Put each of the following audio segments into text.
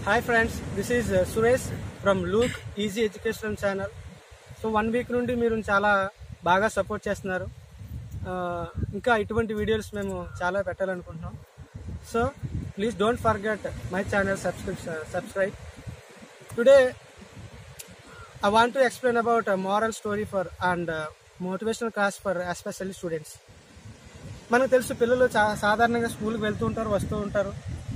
hi friends this is Suresh from look easy education channel so one week నుండి మీరు చాలా బాగా సపోర్ట్ చేస్తున్నారు ఆ, ఇంకా ఇటువంటి వీడియోస్ మేము చాలా పెట్టాలనుకుంటున్నాం so please don't forget my channel subscribe subscribe today I want to explain about moral story for and motivational class for especially students మనకు తెలుసు పిల్లలు చా సాధారణంగా స్కూల్కి వెళ్తూ ఉంటారు వస్తూ ఉంటారు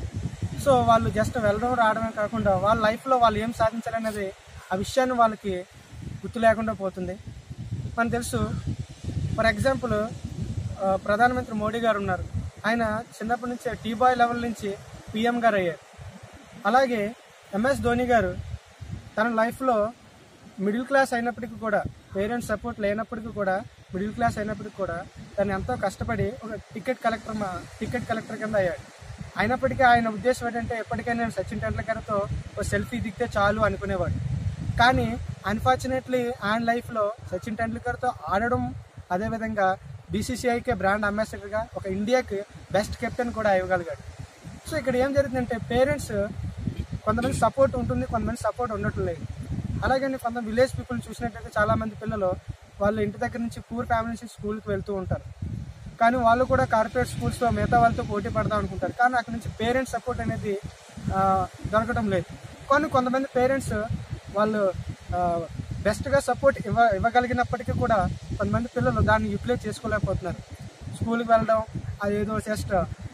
సో వాళ్ళు జస్ట్ వెళ్ళడం రావడమే కాకుండా వాళ్ళ లైఫ్లో వాళ్ళు ఏం సాధించాలనేది ఆ విషయాన్ని వాళ్ళకి గుర్తు లేకుండా పోతుంది మనకు తెలుసు ఫర్ ఎగ్జాంపుల్ ప్రధానమంత్రి మోడీ గారు ఉన్నారు ఆయన చిన్నప్పటి నుంచి టీ బాయ్ లెవెల్ నుంచి పిఎం గారు అయ్యారు అలాగే ఎంఎస్ ధోని గారు తన లైఫ్లో మిడిల్ క్లాస్ అయినప్పటికీ కూడా పేరెంట్స్ సపోర్ట్ లేనప్పటికీ కూడా మిడిల్ క్లాస్ అయినప్పటికీ కూడా తను ఎంతో కష్టపడి ఒక టికెట్ కలెక్టర్ మా టికెట్ కలెక్టర్ కింద అయ్యాడు అయినప్పటికీ ఆయన ఉద్దేశం ఏంటంటే ఎప్పటికైనా నేను సచిన్ టెండూల్కర్తో ఒక సెల్ఫీ దిగితే చాలు అనుకునేవాడు కానీ అన్ఫార్చునేట్లీ ఆయన లైఫ్లో సచిన్ టెండూల్కర్తో ఆడడం అదేవిధంగా బీసీసీఐకే బ్రాండ్ అంబాసిడర్గా ఒక ఇండియాకి బెస్ట్ కెప్టెన్ కూడా ఇవ్వగలిగాడు సో ఇక్కడ ఏం జరుగుతుందంటే పేరెంట్స్ కొంతమంది సపోర్ట్ ఉంటుంది కొంతమంది సపోర్ట్ ఉండటం లేదు అలాగే కొంత విలేజ్ పీపుల్ చూసినట్టయితే చాలా మంది పిల్లలు వాళ్ళ ఇంటి దగ్గర నుంచి పూర్ ఫ్యామిలీ నుంచి స్కూల్కి వెళ్తూ ఉంటారు కానీ వాళ్ళు కూడా కార్పొరేట్ స్కూల్స్లో మిగతా వాళ్ళతో పోటీ పడదాం అనుకుంటారు కానీ అక్కడ నుంచి పేరెంట్స్ సపోర్ట్ అనేది ఆ, దొరకడం లేదు కానీ కొంతమంది పేరెంట్స్ వాళ్ళు బెస్ట్గా సపోర్ట్ ఇవ్వ ఇవ్వగలిగినప్పటికీ కూడా కొంతమంది పిల్లలు దాన్ని యూటిలైజ్ చేసుకోలేకపోతున్నారు స్కూల్కి వెళ్ళడం అదేదో జస్ట్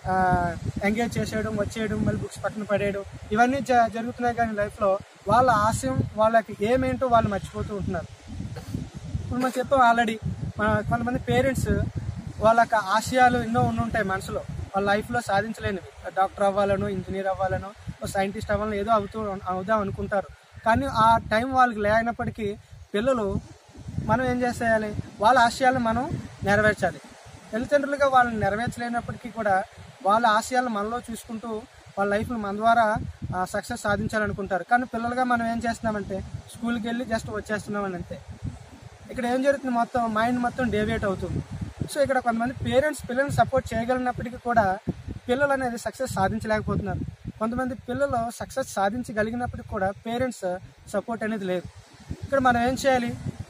ఎంగేజ్ చేసేయడం వచ్చేయడం మళ్ళీ బుక్స్ పక్కన పడేయడం ఇవన్నీ జ- జరుగుతున్నాయి కానీ లైఫ్లో వాళ్ళ ఆశయం వాళ్ళకి ఏమేంటో వాళ్ళు మర్చిపోతూ ఉంటున్నారు ఇప్పుడు మనం చెప్పాం ఆల్రెడీ కొంతమంది పేరెంట్స్ వాళ్ళ యొక్క ఆశయాలు ఎన్నో ఉండి ఉంటాయి మనసులో వాళ్ళ లైఫ్లో సాధించలేనివి డాక్టర్ అవ్వాలనో ఇంజనీర్ అవ్వాలనో సైంటిస్ట్ అవ్వాలనో ఏదో అవుతూ అవుదాం అనుకుంటారు కానీ ఆ టైం వాళ్ళకి లేనప్పటికీ పిల్లలు మనం ఏం చేసేయాలి వాళ్ళ ఆశయాలను మనం నెరవేర్చాలి తల్లిదండ్రులుగా వాళ్ళని నెరవేర్చలేనప్పటికీ కూడా వాళ్ళ ఆశయాలను మనలో చూసుకుంటూ వాళ్ళ లైఫ్లో మన ద్వారా సక్సెస్ సాధించాలనుకుంటారు కానీ పిల్లలుగా మనం ఏం చేస్తున్నామంటే స్కూల్కి వెళ్ళి జస్ట్ వచ్చేస్తున్నామని అంతే ఇక్కడ ఏం జరుగుతుంది మొత్తం మైండ్ మొత్తం డేవియేట్ అవుతుంది సో ఇక్కడ కొంతమంది పేరెంట్స్ పిల్లల్ని సపోర్ట్ చేయగలిగినప్పటికీ కూడా పిల్లలు అనేది సక్సెస్ సాధించలేకపోతున్నారు కొంతమంది పిల్లలు సక్సెస్ సాధించగలిగినప్పటికీ కూడా పేరెంట్స్ సపోర్ట్ అనేది లేదు ఇక్కడ మనం ఏం చేయాలి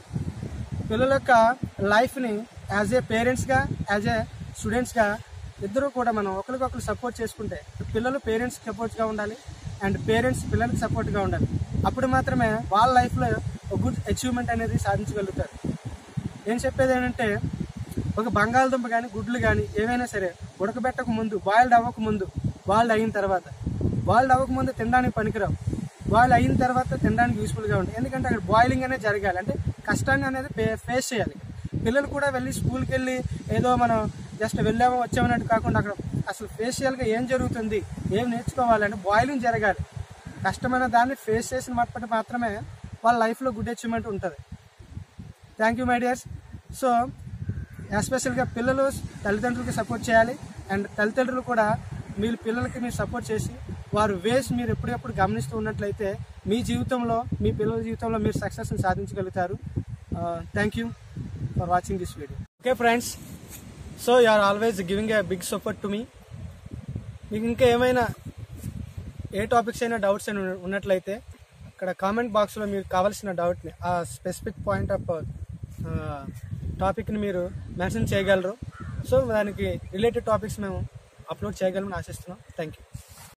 పిల్లల యొక్క లైఫ్ని యాజ్ ఏ పేరెంట్స్గా యాజ్ ఏ స్టూడెంట్స్గా ఇద్దరు కూడా మనం ఒకరికొకరు సపోర్ట్ చేసుకుంటే పిల్లలు పేరెంట్స్ సపోర్ట్గా ఉండాలి అండ్ పేరెంట్స్ పిల్లలకి సపోర్ట్గా ఉండాలి అప్పుడు మాత్రమే వాళ్ళ లైఫ్లో ఒక గుడ్ అచీవ్మెంట్ అనేది సాధించగలుగుతారు నేను చెప్పేది ఏంటంటే ఒక బంగాళదుంప కానీ గుడ్లు కానీ ఏవైనా సరే ఉడకబెట్టక ముందు బాయిల్డ్ అవ్వక ముందు బాయిల్డ్ అయిన తర్వాత బాయిల్డ్ అవ్వక ముందు తినడానికి పనికిరావు బాయిల్ అయిన తర్వాత తినడానికి యూస్ఫుల్గా ఉంటుంది ఎందుకంటే అక్కడ బాయిలింగ్ అనేది జరగాలి అంటే కష్టాన్ని అనేది ఫేస్ చేయాలి పిల్లలు కూడా వెళ్ళి స్కూల్కి వెళ్ళి ఏదో మనం జస్ట్ వెళ్ళామో వచ్చామన్నట్టు కాకుండా అక్కడ అసలు ఫేషియల్గా ఏం జరుగుతుంది ఏం నేర్చుకోవాలంటే బాయిలింగ్ జరగాలి కష్టమైన దాన్ని ఫేస్ చేసిన మప్పటి మాత్రమే వాళ్ళ లైఫ్లో గుడ్ అచీవ్మెంట్ ఉంటుంది thank you my dears so ఎస్పెషల్గా పిల్లలు తల్లిదండ్రులకి సపోర్ట్ చేయాలి అండ్ తల్లిదండ్రులు కూడా మీ పిల్లలకి మీరు సపోర్ట్ చేసి వారు వేస్ మీరు ఎప్పటికప్పుడు గమనిస్తూ ఉన్నట్లయితే మీ జీవితంలో మీ పిల్లల జీవితంలో మీరు సక్సెస్ని సాధించగలుగుతారు thank you for watching this video okay friends so you are always giving a big support to me మీకు ఇంకా ఏమైనా ఏ టాపిక్స్ అయినా డౌట్స్ అయినా ఉన్నట్లయితే ఇక్కడ కామెంట్ బాక్స్లో మీరు కావాల్సిన డౌట్ని ఆ స్పెసిఫిక్ పాయింట్ ఆఫ్ టాపిక్ని మీరు మెన్షన్ చేయగలరు సో దానికి రిలేటెడ్ టాపిక్స్ మేము అప్లోడ్ చేయగలమని ఆశిస్తున్నాం థ్యాంక్ యూ